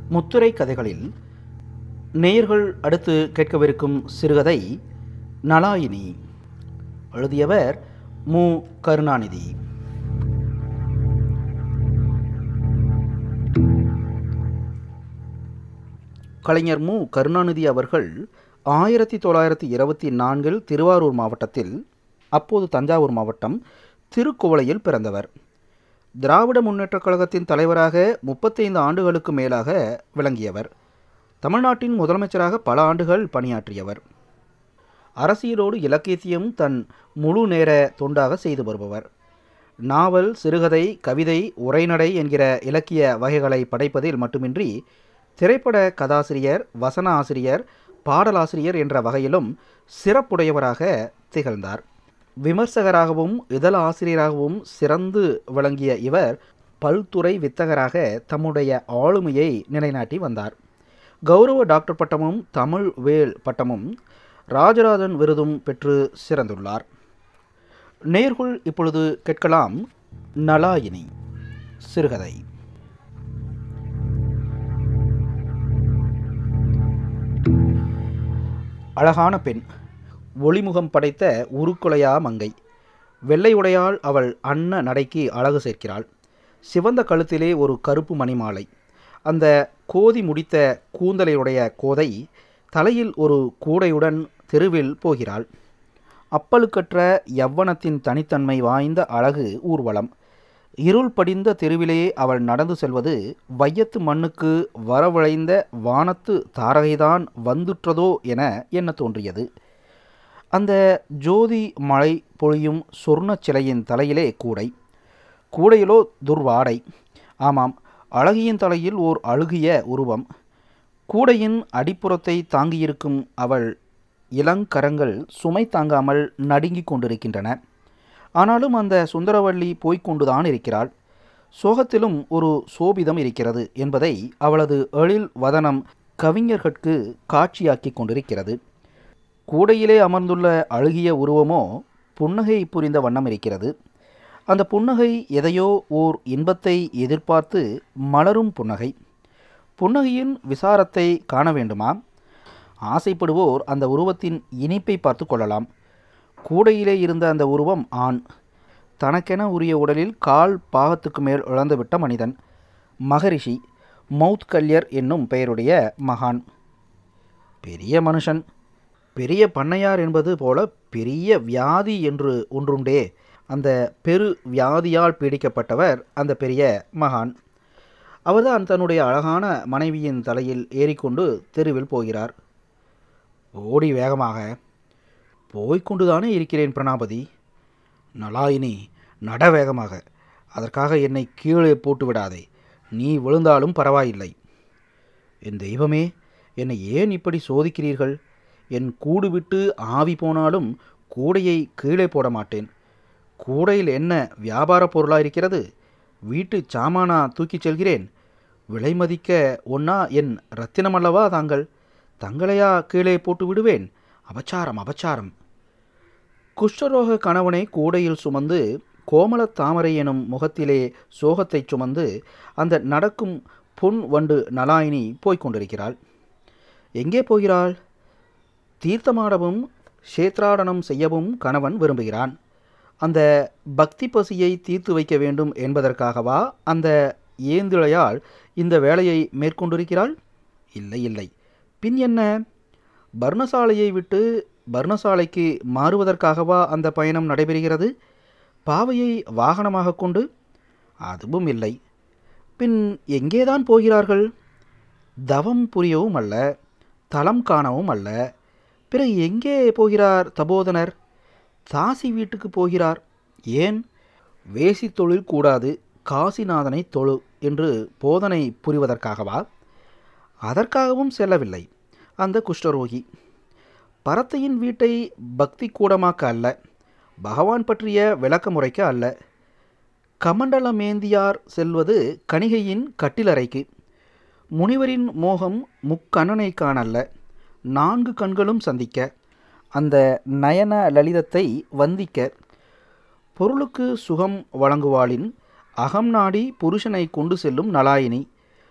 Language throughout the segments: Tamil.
முத்துரை கதைகளில் நேயர்கள் அடுத்து கேட்கவிருக்கும் சிறுகதை நலாயினி எழுதியவர் மு கருணாநிதி கலைஞர் மு கருணாநிதி அவர்கள் ஆயிரத்தி தொள்ளாயிரத்தி இருபத்தி நான்கில் திருவாரூர் மாவட்டத்தில் அப்போது தஞ்சாவூர் மாவட்டம் திருக்குவளையில் பிறந்தவர் திராவிட முன்னேற்றக் கழகத்தின் தலைவராக முப்பத்தைந்து ஆண்டுகளுக்கு மேலாக விளங்கியவர் தமிழ்நாட்டின் முதலமைச்சராக பல ஆண்டுகள் பணியாற்றியவர் அரசியலோடு இலக்கியத்தையும் தன் முழு நேர தொண்டாக செய்து வருபவர் நாவல் சிறுகதை கவிதை உரைநடை என்கிற இலக்கிய வகைகளை படைப்பதில் மட்டுமின்றி திரைப்பட கதாசிரியர் வசன ஆசிரியர் பாடலாசிரியர் என்ற வகையிலும் சிறப்புடையவராக திகழ்ந்தார் விமர்சகராகவும் இதழ ஆசிரியராகவும் சிறந்து விளங்கிய இவர் பல்துறை வித்தகராக தம்முடைய ஆளுமையை நிலைநாட்டி வந்தார் கௌரவ டாக்டர் பட்டமும் தமிழ் வேல் பட்டமும் ராஜராஜன் விருதும் பெற்று சிறந்துள்ளார் நேர்குள் இப்பொழுது கேட்கலாம் நலாயினி சிறுகதை அழகான பெண் ஒளிமுகம் படைத்த உருக்குலையா மங்கை வெள்ளை உடையால் அவள் அன்ன நடைக்கு அழகு சேர்க்கிறாள் சிவந்த கழுத்திலே ஒரு கருப்பு மணிமாலை அந்த கோதி முடித்த கூந்தலையுடைய கோதை தலையில் ஒரு கூடையுடன் தெருவில் போகிறாள் அப்பழுக்கற்ற யவ்வனத்தின் தனித்தன்மை வாய்ந்த அழகு ஊர்வலம் இருள் படிந்த தெருவிலே அவள் நடந்து செல்வது வையத்து மண்ணுக்கு வரவழைந்த வானத்து தாரகைதான் வந்துற்றதோ என எண்ண தோன்றியது அந்த ஜோதி மழை பொழியும் சொர்ணச் சிலையின் தலையிலே கூடை கூடையிலோ துர்வாடை ஆமாம் அழகியின் தலையில் ஓர் அழுகிய உருவம் கூடையின் அடிப்புறத்தை தாங்கியிருக்கும் அவள் இளங்கரங்கள் சுமை தாங்காமல் நடுங்கிக் கொண்டிருக்கின்றன ஆனாலும் அந்த சுந்தரவள்ளி போய்கொண்டுதான் இருக்கிறாள் சோகத்திலும் ஒரு சோபிதம் இருக்கிறது என்பதை அவளது எழில் வதனம் கவிஞர்கட்கு காட்சியாக்கி கொண்டிருக்கிறது கூடையிலே அமர்ந்துள்ள அழுகிய உருவமோ புன்னகை புரிந்த வண்ணம் இருக்கிறது அந்த புன்னகை எதையோ ஓர் இன்பத்தை எதிர்பார்த்து மலரும் புன்னகை புன்னகையின் விசாரத்தை காண வேண்டுமா ஆசைப்படுவோர் அந்த உருவத்தின் இனிப்பை பார்த்து கொள்ளலாம் கூடையிலே இருந்த அந்த உருவம் ஆண் தனக்கென உரிய உடலில் கால் பாகத்துக்கு மேல் இழந்துவிட்ட மனிதன் மகரிஷி மவுத் கல்யர் என்னும் பெயருடைய மகான் பெரிய மனுஷன் பெரிய பண்ணையார் என்பது போல பெரிய வியாதி என்று ஒன்றுண்டே அந்த பெரு வியாதியால் பீடிக்கப்பட்டவர் அந்த பெரிய மகான் அவர்தான் தன்னுடைய அழகான மனைவியின் தலையில் ஏறிக்கொண்டு தெருவில் போகிறார் ஓடி வேகமாக போய்கொண்டுதானே இருக்கிறேன் பிரணாபதி நலாயினி நட வேகமாக அதற்காக என்னை கீழே போட்டு விடாதே நீ விழுந்தாலும் பரவாயில்லை என் தெய்வமே என்னை ஏன் இப்படி சோதிக்கிறீர்கள் என் கூடு விட்டு ஆவி போனாலும் கூடையை கீழே போட மாட்டேன் கூடையில் என்ன வியாபார பொருளாக இருக்கிறது வீட்டு சாமானா தூக்கிச் செல்கிறேன் விலை மதிக்க ஒன்னா என் ரத்தினம் அல்லவா தாங்கள் தங்களையா கீழே போட்டு விடுவேன் அபச்சாரம் அபச்சாரம் குஷ்டரோக கணவனை கூடையில் சுமந்து கோமல தாமரை எனும் முகத்திலே சோகத்தைச் சுமந்து அந்த நடக்கும் பொன் வண்டு நலாயினி போய்க் கொண்டிருக்கிறாள் எங்கே போகிறாள் தீர்த்தமாடவும் க்ஷேத்ராடனம் செய்யவும் கணவன் விரும்புகிறான் அந்த பக்தி பசியை தீர்த்து வைக்க வேண்டும் என்பதற்காகவா அந்த ஏந்திழையால் இந்த வேலையை மேற்கொண்டிருக்கிறாள் இல்லை இல்லை பின் என்ன பர்ணசாலையை விட்டு பர்ணசாலைக்கு மாறுவதற்காகவா அந்த பயணம் நடைபெறுகிறது பாவையை வாகனமாக கொண்டு அதுவும் இல்லை பின் எங்கேதான் போகிறார்கள் தவம் புரியவும் அல்ல தலம் காணவும் அல்ல பிறகு எங்கே போகிறார் தபோதனர் தாசி வீட்டுக்கு போகிறார் ஏன் வேசி தொழில் கூடாது காசிநாதனை தொழு என்று போதனை புரிவதற்காகவா அதற்காகவும் செல்லவில்லை அந்த குஷ்டரோகி பரத்தையின் வீட்டை பக்தி கூடமாக்க அல்ல பகவான் பற்றிய விளக்க முறைக்க அல்ல கமண்டலமேந்தியார் செல்வது கணிகையின் கட்டிலறைக்கு முனிவரின் மோகம் முக்கண்ணனை காணல்ல நான்கு கண்களும் சந்திக்க அந்த நயன லலிதத்தை வந்திக்க பொருளுக்கு சுகம் வழங்குவாளின் அகம் நாடி புருஷனை கொண்டு செல்லும் நலாயினி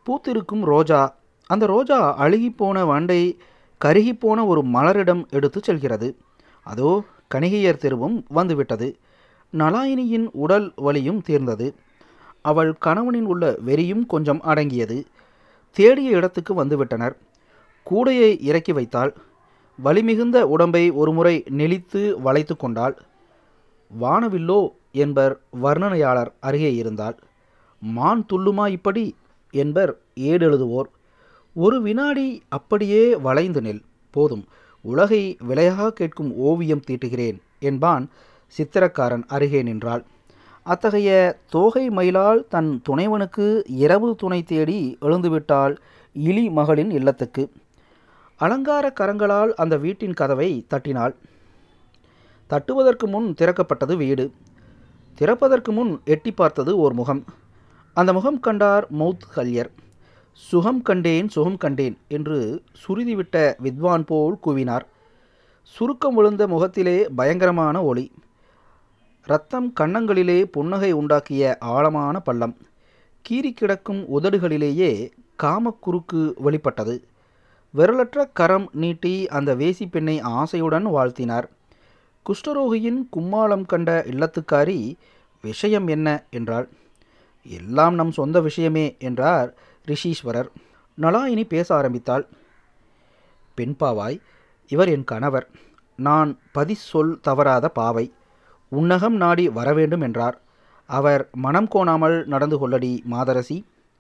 பூத்திருக்கும் ரோஜா அந்த ரோஜா அழுகிப்போன வண்டை கருகிப்போன ஒரு மலரிடம் எடுத்துச் செல்கிறது அதோ கணிகையர் தெருவும் வந்துவிட்டது நலாயினியின் உடல் வலியும் தீர்ந்தது அவள் கணவனின் உள்ள வெறியும் கொஞ்சம் அடங்கியது தேடிய இடத்துக்கு வந்துவிட்டனர் கூடையை இறக்கி வைத்தாள் வலிமிகுந்த உடம்பை ஒருமுறை நெளித்து வளைத்து கொண்டாள் வானவில்லோ என்பர் வர்ணனையாளர் அருகே இருந்தாள் மான் துள்ளுமா இப்படி என்பர் ஏடெழுதுவோர் ஒரு வினாடி அப்படியே வளைந்து நில் போதும் உலகை விலையாக கேட்கும் ஓவியம் தீட்டுகிறேன் என்பான் சித்திரக்காரன் அருகே நின்றாள் அத்தகைய தோகை மயிலால் தன் துணைவனுக்கு இரவு துணை தேடி எழுந்துவிட்டாள் இலி மகளின் இல்லத்துக்கு அலங்கார கரங்களால் அந்த வீட்டின் கதவை தட்டினாள் தட்டுவதற்கு முன் திறக்கப்பட்டது வீடு திறப்பதற்கு முன் எட்டி பார்த்தது ஓர் முகம் அந்த முகம் கண்டார் மௌத் கல்யர் சுகம் கண்டேன் சுகம் கண்டேன் என்று சுருதிவிட்ட வித்வான் போல் கூவினார் சுருக்கம் விழுந்த முகத்திலே பயங்கரமான ஒளி ரத்தம் கன்னங்களிலே புன்னகை உண்டாக்கிய ஆழமான பள்ளம் கீறி கிடக்கும் உதடுகளிலேயே காமக்குறுக்கு வெளிப்பட்டது விரலற்ற கரம் நீட்டி அந்த வேசி பெண்ணை ஆசையுடன் வாழ்த்தினார் குஷ்டரோகியின் கும்மாளம் கண்ட இல்லத்துக்காரி விஷயம் என்ன என்றாள் எல்லாம் நம் சொந்த விஷயமே என்றார் ரிஷீஸ்வரர் நலாயினி பேச ஆரம்பித்தாள் பெண்பாவாய் இவர் என் கணவர் நான் பதி சொல் தவறாத பாவை உன்னகம் நாடி வரவேண்டும் என்றார் அவர் மனம் கோணாமல் நடந்து கொள்ளடி மாதரசி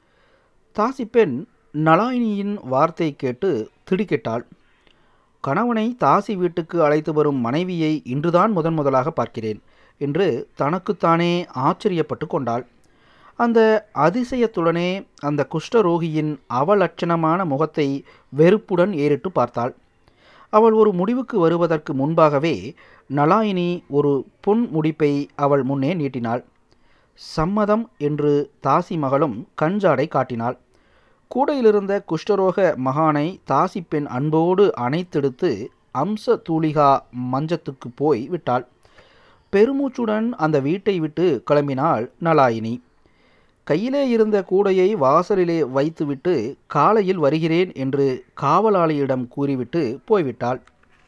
தாசிப்பெண் நலாயினியின் வார்த்தை கேட்டு திடுக்கிட்டாள் கணவனை தாசி வீட்டுக்கு அழைத்து வரும் மனைவியை இன்றுதான் முதன் முதலாக பார்க்கிறேன் என்று தனக்குத்தானே ஆச்சரியப்பட்டு கொண்டாள் அந்த அதிசயத்துடனே அந்த குஷ்டரோகியின் அவலட்சணமான முகத்தை வெறுப்புடன் ஏறிட்டு பார்த்தாள் அவள் ஒரு முடிவுக்கு வருவதற்கு முன்பாகவே நலாயினி ஒரு பொன் முடிப்பை அவள் முன்னே நீட்டினாள் சம்மதம் என்று தாசி மகளும் கஞ்சாடை காட்டினாள் கூடையிலிருந்த குஷ்டரோக மகானை தாசி பெண் அன்போடு அணைத்தெடுத்து அம்ச தூளிகா மஞ்சத்துக்கு போய் விட்டாள் பெருமூச்சுடன் அந்த வீட்டை விட்டு கிளம்பினாள் நலாயினி கையிலே இருந்த கூடையை வாசலிலே வைத்துவிட்டு காலையில் வருகிறேன் என்று காவலாளியிடம் கூறிவிட்டு போய்விட்டாள்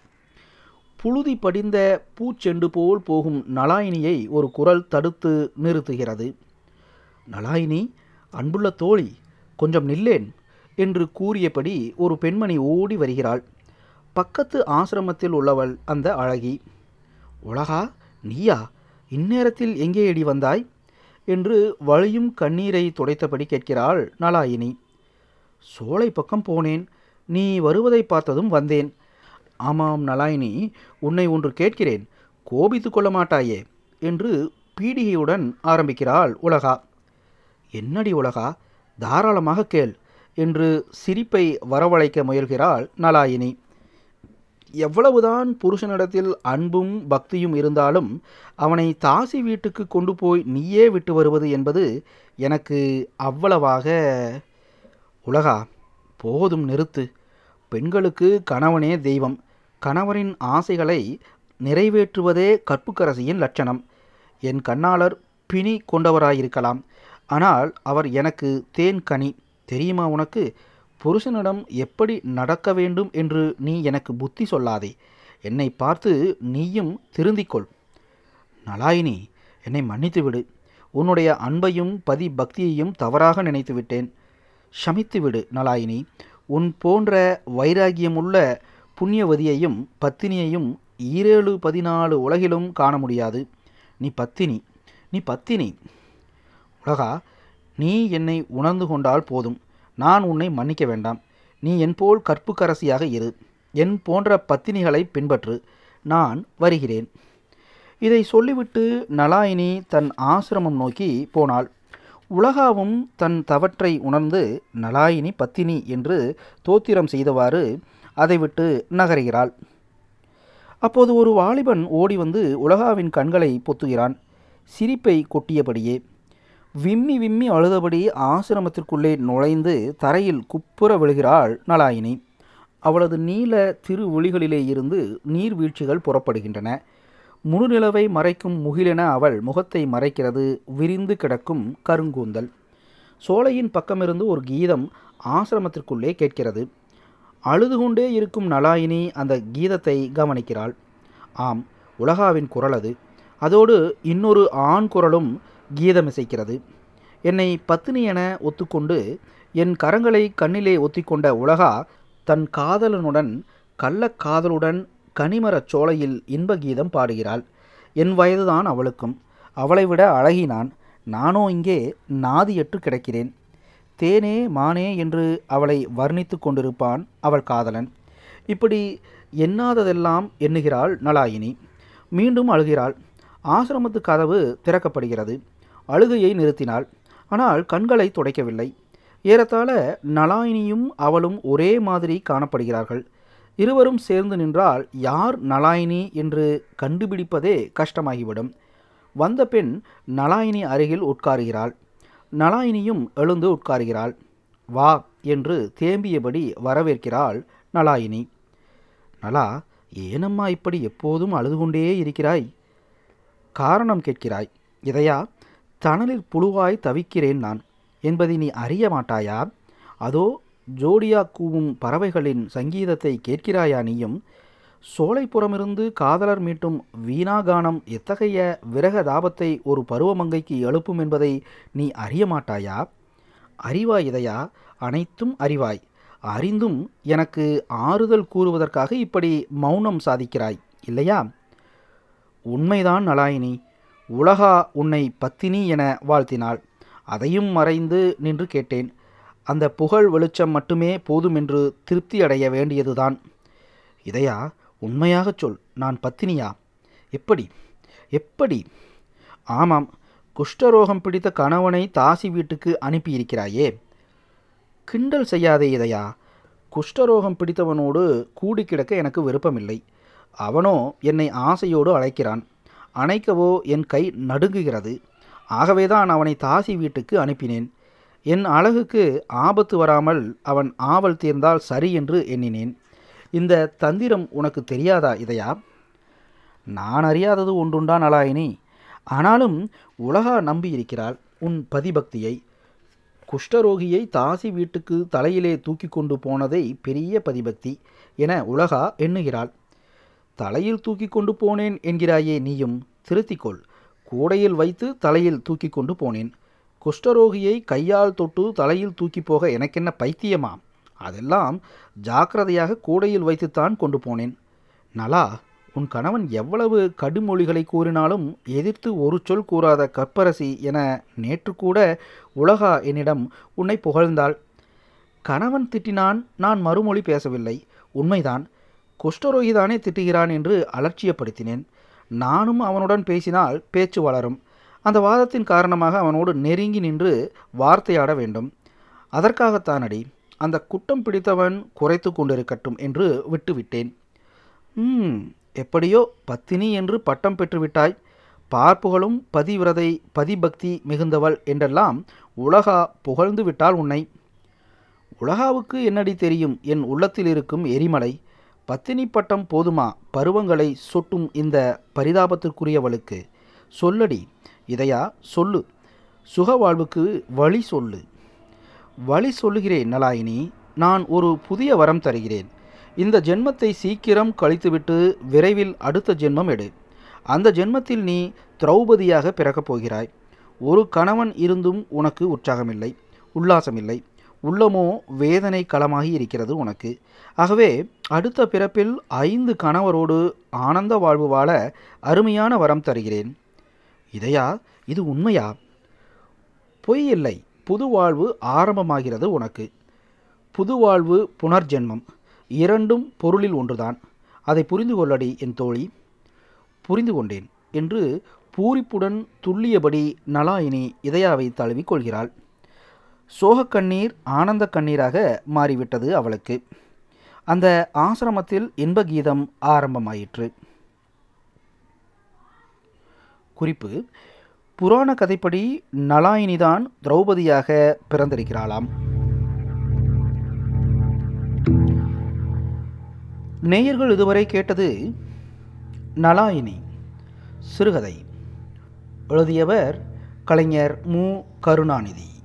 புழுதி படிந்த பூச்செண்டு போல் போகும் நலாயினியை ஒரு குரல் தடுத்து நிறுத்துகிறது நலாயினி அன்புள்ள தோழி கொஞ்சம் நில்லேன் என்று கூறியபடி ஒரு பெண்மணி ஓடி வருகிறாள் பக்கத்து ஆசிரமத்தில் உள்ளவள் அந்த அழகி உலகா நீயா இந்நேரத்தில் எங்கே எடி வந்தாய் என்று வழியும் கண்ணீரை துடைத்தபடி கேட்கிறாள் நலாயினி சோலை பக்கம் போனேன் நீ வருவதை பார்த்ததும் வந்தேன் ஆமாம் நலாயினி உன்னை ஒன்று கேட்கிறேன் கோபித்து கொள்ள மாட்டாயே என்று பீடிகையுடன் ஆரம்பிக்கிறாள் உலகா என்னடி உலகா தாராளமாக கேள் என்று சிரிப்பை வரவழைக்க முயல்கிறாள் நலாயினி எவ்வளவுதான் புருஷனிடத்தில் அன்பும் பக்தியும் இருந்தாலும் அவனை தாசி வீட்டுக்கு கொண்டு போய் நீயே விட்டு வருவது என்பது எனக்கு அவ்வளவாக உலகா போதும் நிறுத்து பெண்களுக்கு கணவனே தெய்வம் கணவரின் ஆசைகளை நிறைவேற்றுவதே கற்புக்கரசியின் லட்சணம் என் கண்ணாளர் பிணி கொண்டவராயிருக்கலாம் ஆனால் அவர் எனக்கு தேன் கனி தெரியுமா உனக்கு புருஷனிடம் எப்படி நடக்க வேண்டும் என்று நீ எனக்கு புத்தி சொல்லாதே என்னை பார்த்து நீயும் திருந்திக்கொள் நலாயினி என்னை மன்னித்து விடு உன்னுடைய அன்பையும் பதி பக்தியையும் தவறாக நினைத்து விட்டேன் ஷமித்து விடு நலாயினி உன் போன்ற வைராகியமுள்ள புண்ணியவதியையும் பத்தினியையும் ஈரேழு பதினாலு உலகிலும் காண முடியாது நீ பத்தினி நீ பத்தினி உலகா நீ என்னை உணர்ந்து கொண்டால் போதும் நான் உன்னை மன்னிக்க வேண்டாம் நீ என் போல் கற்புக்கரசியாக இரு என் போன்ற பத்தினிகளை பின்பற்று நான் வருகிறேன் இதை சொல்லிவிட்டு நலாயினி தன் ஆசிரமம் நோக்கி போனாள் உலகாவும் தன் தவற்றை உணர்ந்து நலாயினி பத்தினி என்று தோத்திரம் செய்தவாறு அதை விட்டு நகருகிறாள் அப்போது ஒரு வாலிபன் ஓடி வந்து உலகாவின் கண்களை பொத்துகிறான் சிரிப்பை கொட்டியபடியே விம்மி விம்மி அழுதபடி ஆசிரமத்திற்குள்ளே நுழைந்து தரையில் குப்புற விழுகிறாள் நலாயினி அவளது நீல திருவிழிகளிலே இருந்து நீர்வீழ்ச்சிகள் புறப்படுகின்றன முழுநிலவை மறைக்கும் முகிலென அவள் முகத்தை மறைக்கிறது விரிந்து கிடக்கும் கருங்கூந்தல் சோலையின் பக்கமிருந்து ஒரு கீதம் ஆசிரமத்திற்குள்ளே கேட்கிறது அழுது கொண்டே இருக்கும் நலாயினி அந்த கீதத்தை கவனிக்கிறாள் ஆம் உலகாவின் குரல் அது அதோடு இன்னொரு ஆண் குரலும் கீதமிசைக்கிறது என்னை பத்தினி என ஒத்துக்கொண்டு என் கரங்களை கண்ணிலே ஒத்திக்கொண்ட உலகா தன் காதலனுடன் கள்ளக்காதலுடன் கனிமரச் சோலையில் இன்ப கீதம் பாடுகிறாள் என் வயதுதான் அவளுக்கும் அவளை விட அழகினான் நானோ இங்கே நாதியற்று கிடக்கிறேன் தேனே மானே என்று அவளை வர்ணித்து கொண்டிருப்பான் அவள் காதலன் இப்படி எண்ணாததெல்லாம் எண்ணுகிறாள் நலாயினி மீண்டும் அழுகிறாள் ஆசிரமத்து கதவு திறக்கப்படுகிறது அழுகையை நிறுத்தினாள் ஆனால் கண்களை துடைக்கவில்லை ஏறத்தாழ நலாயினியும் அவளும் ஒரே மாதிரி காணப்படுகிறார்கள் இருவரும் சேர்ந்து நின்றால் யார் நலாயினி என்று கண்டுபிடிப்பதே கஷ்டமாகிவிடும் வந்த பெண் நலாயினி அருகில் உட்காருகிறாள் நலாயினியும் எழுந்து உட்காருகிறாள் வா என்று தேம்பியபடி வரவேற்கிறாள் நலாயினி நலா ஏனம்மா இப்படி எப்போதும் அழுது கொண்டே இருக்கிறாய் காரணம் கேட்கிறாய் இதையா தணலில் புழுவாய் தவிக்கிறேன் நான் என்பதை நீ அறிய மாட்டாயா அதோ ஜோடியா கூவும் பறவைகளின் சங்கீதத்தை கேட்கிறாயா நீயும் சோலைப்புறமிருந்து காதலர் மீட்டும் வீணாகானம் எத்தகைய விரக தாபத்தை ஒரு பருவமங்கைக்கு எழுப்பும் என்பதை நீ அறிய மாட்டாயா அறிவாய் இதையா அனைத்தும் அறிவாய் அறிந்தும் எனக்கு ஆறுதல் கூறுவதற்காக இப்படி மௌனம் சாதிக்கிறாய் இல்லையா உண்மைதான் நலாயினி உலகா உன்னை பத்தினி என வாழ்த்தினாள் அதையும் மறைந்து நின்று கேட்டேன் அந்த புகழ் வெளிச்சம் மட்டுமே போதும் என்று திருப்தி அடைய வேண்டியதுதான் இதையா உண்மையாகச் சொல் நான் பத்தினியா எப்படி எப்படி ஆமாம் குஷ்டரோகம் பிடித்த கணவனை தாசி வீட்டுக்கு அனுப்பியிருக்கிறாயே கிண்டல் செய்யாதே இதையா குஷ்டரோகம் பிடித்தவனோடு கூடி கிடக்க எனக்கு விருப்பமில்லை அவனோ என்னை ஆசையோடு அழைக்கிறான் அணைக்கவோ என் கை நடுங்குகிறது ஆகவேதான் அவனை தாசி வீட்டுக்கு அனுப்பினேன் என் அழகுக்கு ஆபத்து வராமல் அவன் ஆவல் தீர்ந்தால் சரி என்று எண்ணினேன் இந்த தந்திரம் உனக்கு தெரியாதா இதையா நான் அறியாதது ஒன்றுண்டா நலாயினி ஆனாலும் உலகா நம்பி இருக்கிறாள் உன் பதிபக்தியை குஷ்டரோகியை தாசி வீட்டுக்கு தலையிலே தூக்கி கொண்டு போனதை பெரிய பதிபக்தி என உலகா எண்ணுகிறாள் தலையில் தூக்கி கொண்டு போனேன் என்கிறாயே நீயும் திருத்திக்கொள் கூடையில் வைத்து தலையில் தூக்கி கொண்டு போனேன் குஷ்டரோகியை கையால் தொட்டு தலையில் தூக்கி போக எனக்கென்ன பைத்தியமா அதெல்லாம் ஜாக்கிரதையாக கூடையில் வைத்துத்தான் கொண்டு போனேன் நலா உன் கணவன் எவ்வளவு கடுமொழிகளை கூறினாலும் எதிர்த்து ஒரு சொல் கூறாத கற்பரசி என நேற்று கூட உலகா என்னிடம் உன்னை புகழ்ந்தாள் கணவன் திட்டினான் நான் மறுமொழி பேசவில்லை உண்மைதான் குஷ்டரோகிதானே திட்டுகிறான் என்று அலட்சியப்படுத்தினேன் நானும் அவனுடன் பேசினால் பேச்சு வளரும் அந்த வாதத்தின் காரணமாக அவனோடு நெருங்கி நின்று வார்த்தையாட வேண்டும் அதற்காகத்தானடி அந்த குட்டம் பிடித்தவன் குறைத்து கொண்டிருக்கட்டும் என்று விட்டுவிட்டேன் ம் எப்படியோ பத்தினி என்று பட்டம் பெற்றுவிட்டாய் பார்ப்புகளும் பதிவிரதை பதிபக்தி மிகுந்தவள் என்றெல்லாம் உலகா புகழ்ந்து விட்டால் உன்னை உலகாவுக்கு என்னடி தெரியும் என் உள்ளத்தில் இருக்கும் எரிமலை பத்தினி பட்டம் போதுமா பருவங்களை சொட்டும் இந்த பரிதாபத்திற்குரியவளுக்கு சொல்லடி இதையா சொல்லு சுக வாழ்வுக்கு வழி சொல்லு வழி சொல்லுகிறேன் நலாயினி நான் ஒரு புதிய வரம் தருகிறேன் இந்த ஜென்மத்தை சீக்கிரம் கழித்துவிட்டு விரைவில் அடுத்த ஜென்மம் எடு அந்த ஜென்மத்தில் நீ திரௌபதியாக பிறக்கப் போகிறாய் ஒரு கணவன் இருந்தும் உனக்கு உற்சாகமில்லை உல்லாசமில்லை உள்ளமோ வேதனை களமாகி இருக்கிறது உனக்கு ஆகவே அடுத்த பிறப்பில் ஐந்து கணவரோடு ஆனந்த வாழ்வு வாழ அருமையான வரம் தருகிறேன் இதையா இது உண்மையா பொய் இல்லை புது வாழ்வு ஆரம்பமாகிறது உனக்கு புது வாழ்வு புனர்ஜென்மம் இரண்டும் பொருளில் ஒன்றுதான் அதை புரிந்து கொள்ளடி என் தோழி புரிந்து கொண்டேன் என்று பூரிப்புடன் துள்ளியபடி நலாயினி இதயாவை தழுவிக் கொள்கிறாள் சோகக் கண்ணீர் ஆனந்த கண்ணீராக மாறிவிட்டது அவளுக்கு அந்த ஆசிரமத்தில் இன்ப கீதம் ஆரம்பமாயிற்று குறிப்பு புராண கதைப்படி நலாயினிதான் திரௌபதியாக பிறந்திருக்கிறாளாம் நேயர்கள் இதுவரை கேட்டது நலாயினி சிறுகதை எழுதியவர் கலைஞர் மு கருணாநிதி